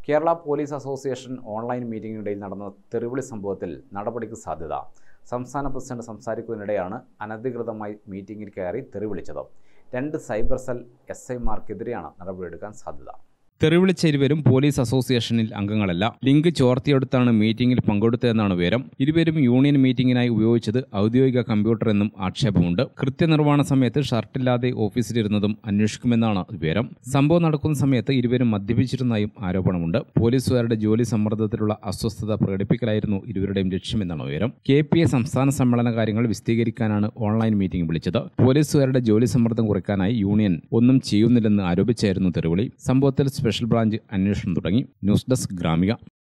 Kerala police association online മീറ്റിംഗിനിടയിൽ നടന്ന തെറിവിളി സംഭവത്തിൽ നടപടിക്ക് സാധ്യത സംസ്ഥാന പ്രസിഡന്റ് സംസാരിക്കുന്നതിനിടെയാണ് അനധികൃതമായി മീറ്റിംഗിൽ കയറി തെറിവിളിച്ചത് രണ്ട് സൈബർ സെൽ എസ് ഐമാർക്കെതിരെയാണ് നടപടിയെടുക്കാൻ സാധ്യത തെറിവിളിച്ച ഇരുവരും പോലീസ് അസോസിയേഷനിൽ അംഗങ്ങളല്ല ലിങ്ക് ചോർത്തിയെടുത്താണ് മീറ്റിംഗിൽ പങ്കെടുത്തതെന്നാണ് വിവരം ഇരുവരും യൂണിയൻ മീറ്റിംഗിനായി ഉപയോഗിച്ചത് ഔദ്യോഗിക കമ്പ്യൂട്ടർ എന്നും ആക്ഷേപമുണ്ട് കൃത്യനിർവ്വഹണ സമയത്ത് ഷർട്ടില്ലാതെ ഓഫീസിലിരുന്നതും അന്വേഷിക്കുമെന്നാണ് വിവരം സംഭവം നടക്കുന്ന സമയത്ത് ഇരുവരും മദ്യപിച്ചിരുന്നതായും ആരോപണമുണ്ട് പോലീസുകാരുടെ ജോലി സമ്മർദ്ദത്തിലുള്ള അസ്വസ്ഥത പ്രകടിപ്പിക്കലായിരുന്നു ഇരുവരുടെയും ലക്ഷ്യമെന്നാണ് വിവരം കെ പി എ സംസ്ഥാന സമ്മേളന കാര്യങ്ങൾ വിശദീകരിക്കാനാണ് ഓൺലൈൻ മീറ്റിംഗ് വിളിച്ചത് പോലീസുകാരുടെ ജോലി സമ്മർദ്ദം കുറയ്ക്കാനായി യൂണിയൻ ഒന്നും ചെയ്യുന്നില്ലെന്ന് ആരോപിച്ചായിരുന്നു തെറിവിളി സംഭവത്തിൽ സ്പെഷ്യൽ ബ്രാഞ്ച് അന്വേഷണം തുടങ്ങി ന്യൂസ് ഡെസ്ക് ഗ്രാമിക